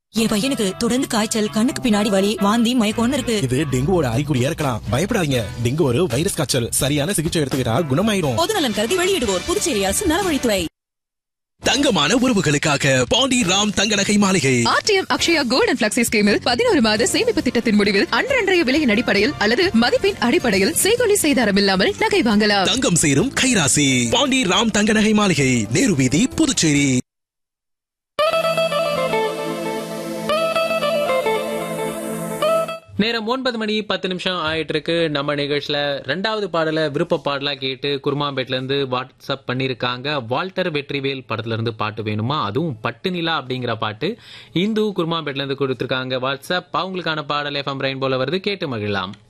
என் பையனுக்கு தொடர்ந்து காய்ச்சல் கண்ணுக்கு பின்னாடி வலி வாந்தி மயக்கம்னு இருக்கு இது டெங்குவோட அறிகுறியா இருக்கலாம் பயப்படாதீங்க டெங்கு ஒரு வைரஸ் காய்ச்சல் சரியான சிகிச்சை எடுத்துக்கிட்டா குணமாயிடும் பொதுநலன் கருதி வெளியிடுவோர் புதுச்சேரி அரசு நலவழித்துறை தங்கமான உறவுகளுக்காக பாண்டி ராம் தங்க நகை மாளிகை RTM Akshaya gold and flexi ஸ்கீமில் பதினோரு மாத சேமிப்பு திட்டத்தின் முடிவில் அன்றன்றைய விலையின் அடிப்படையில் அல்லது மதிப்பின் அடிப்படையில் செய்கொலி செய்தாரம் இல்லாமல் நகை வாங்கலாம் தங்கம் சேரும் கைராசி பாண்டி ராம் தங்க நகை மாளிகை நேரு வீதி புதுச்சேரி நேரம் ஒன்பது மணி பத்து நிமிஷம் ஆயிட்டு இருக்கு நம்ம நிகழ்ச்சியில ரெண்டாவது பாடல விருப்ப பாடலா கேட்டு குருமாம்பேட்ல இருந்து வாட்ஸ்அப் பண்ணிருக்காங்க வால்டர் வெற்றிவேல் படத்துல இருந்து பாட்டு வேணுமா அதுவும் பட்டு நிலா அப்படிங்கிற பாட்டு இந்து குருமாம்பேட்ல இருந்து கொடுத்திருக்காங்க வாட்ஸ்அப் அவங்களுக்கான பாடல் எஃப்எம் ரெயின்போல வருது கேட்டு மகிழலாம்